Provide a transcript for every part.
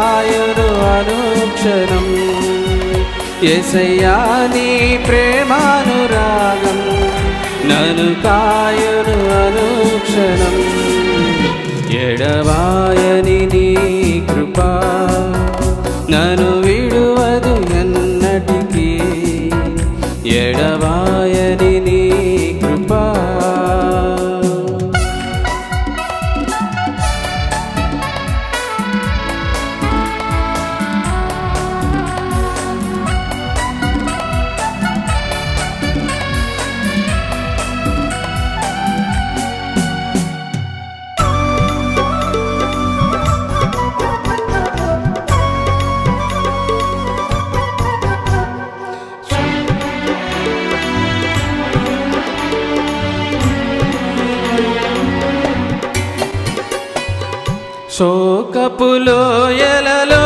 కాయును అనుక్షణం ఎసయ్యా నీ ప్రేమానురాగం నన్ను కాయును అనుక్షణం ఎడవాయని నీ కృపా నన్ను విడువదు ఎన్నటికీ ఎడవాయని నీ కృపా శోకపులోయలలో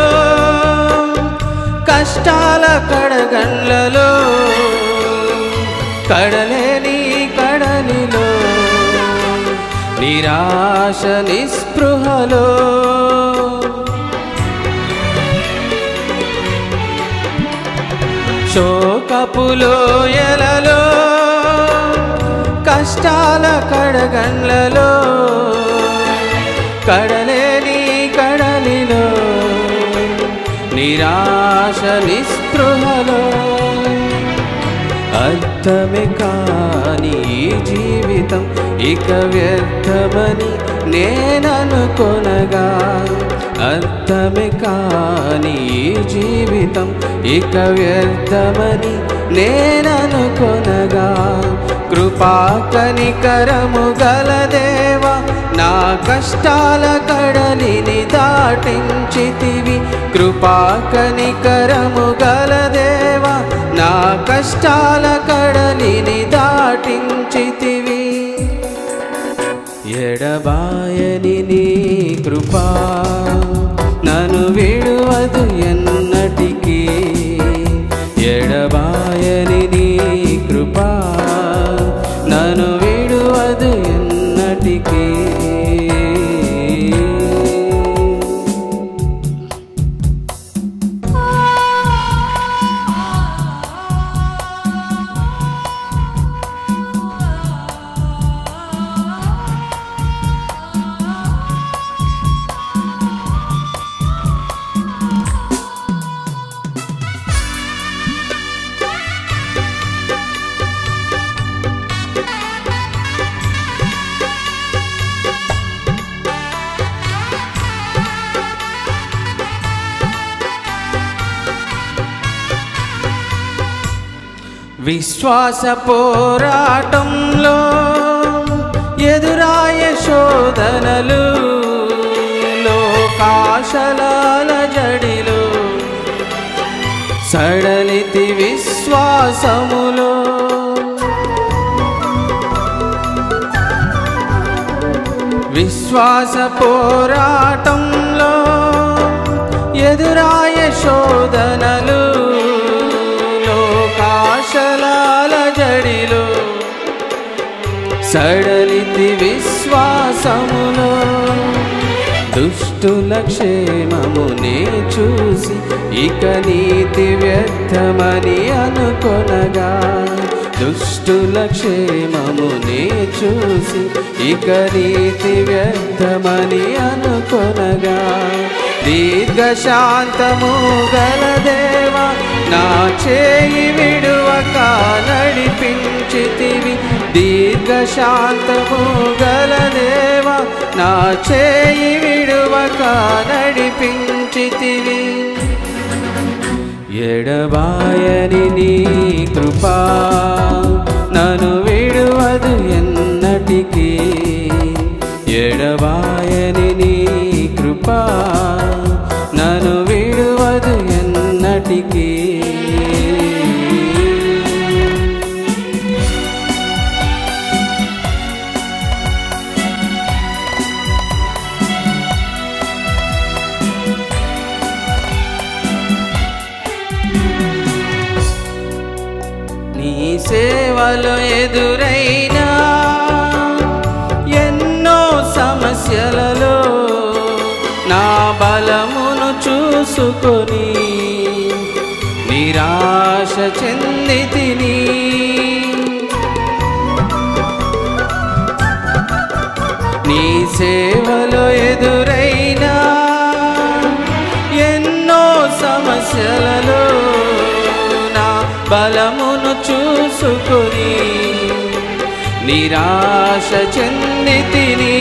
కష్టాల కడగండ్లలో కడలేని కడలిలో నిరాశ నిస్పృహలో శోకపులోయలలో కష్టాల కడగండ్లలో కడలేని కడలిలో నిరాశ నిస్పృహలో అర్థమే కాని ఈ జీవితం ఇక వ్యర్థమని నేననుకొనగా అర్థమే కాని ఈ జీవితం ఇక వ్యర్థమని నేననుకొనగా కృపా కనికరము గల దేవా నా కష్టాల కడలిని దాటించితివి కృపా కనికరము గల దేవా నా కష్టాల కడలిని దాటించితివి ఎడబాయని నీ కృపా నన్ను విడువదు ఎన్నటికీ ఎడబాయని నీ కృపా నన్ను విడువదు ఎన్నటికీ విశ్వాస పోరాటంలో ఎదురాయ శోధనలు లోకాశలాల జడిలో సడలితి విశ్వాసములో విశ్వాస పోరాటంలో ఎదురాయ శోధనలు లోకాశలాల జడిలో సడలితి విశ్వాసములో దుష్టుల క్షేమమునే చూసి ఇక నీతి వ్యర్థమని అనుకొనగా దుష్టుల క్షేమమునే చూసి ఇక నీతి వ్యర్థమని అనుకొనగా దీర్ఘశాంతము గల దేవా నా చేయి విడువక నడిపించితివి దీర్ఘశాంతము గల దేవా నా చేయి విడువక నడిపించితివి ఎడబాయని నీ కృపా నన్ను విడువదు ఎన్నటికీ ఎడబాయని నీ కృపా నన్ను విడువదు ఎన్నటికీ నీ సేవలో ఎదురైనా ఎన్నో సమస్యలలో నా బలమును చూ చూసుకొని నిరాశ చెందితిని నీ సేవలో ఎదురైనా ఎన్నో సమస్యలలో నా బలమును చూసుకొని నిరాశ చెందితిని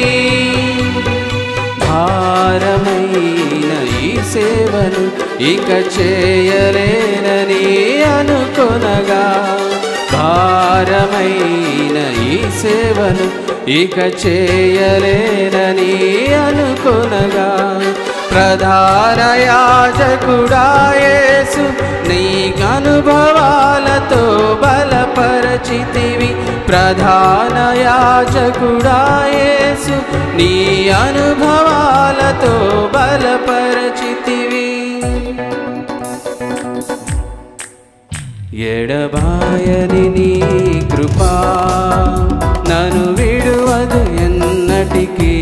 భారమైన ఈ సేవను ఇక చేయలేనని అనుకొనగా భారమైన ఈ సేవను ఇక చేయలేనని అనుకొనగా ప్రధాన యాజకుడా యేసు నీ అనుభవాలతో బలపరచితివి ప్రధాన యాజకుడా యేసు నీ అనుభవాలతో బలపరచితివి ఎడబాయని నీ కృపా నన్ను విడువదు ఎన్నటికీ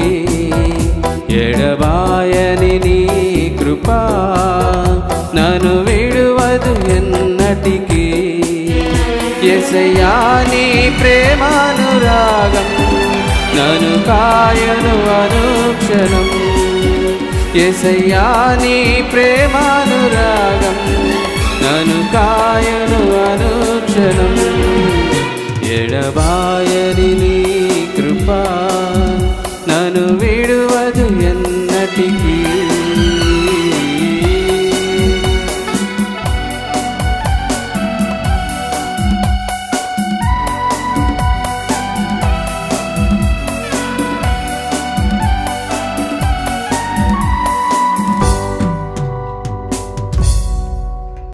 ఎడబాయని నీ కృపా నన్ను విడువదు ఎన్నటికీ ఎసయ్యా నీ ప్రేమానురాగం నన్ను కాయను అనుక్షణం ఎసయ్యా నీ ప్రేమానురాగం నన్ను కాయను అనుక్షణం ఎడబాయని నీ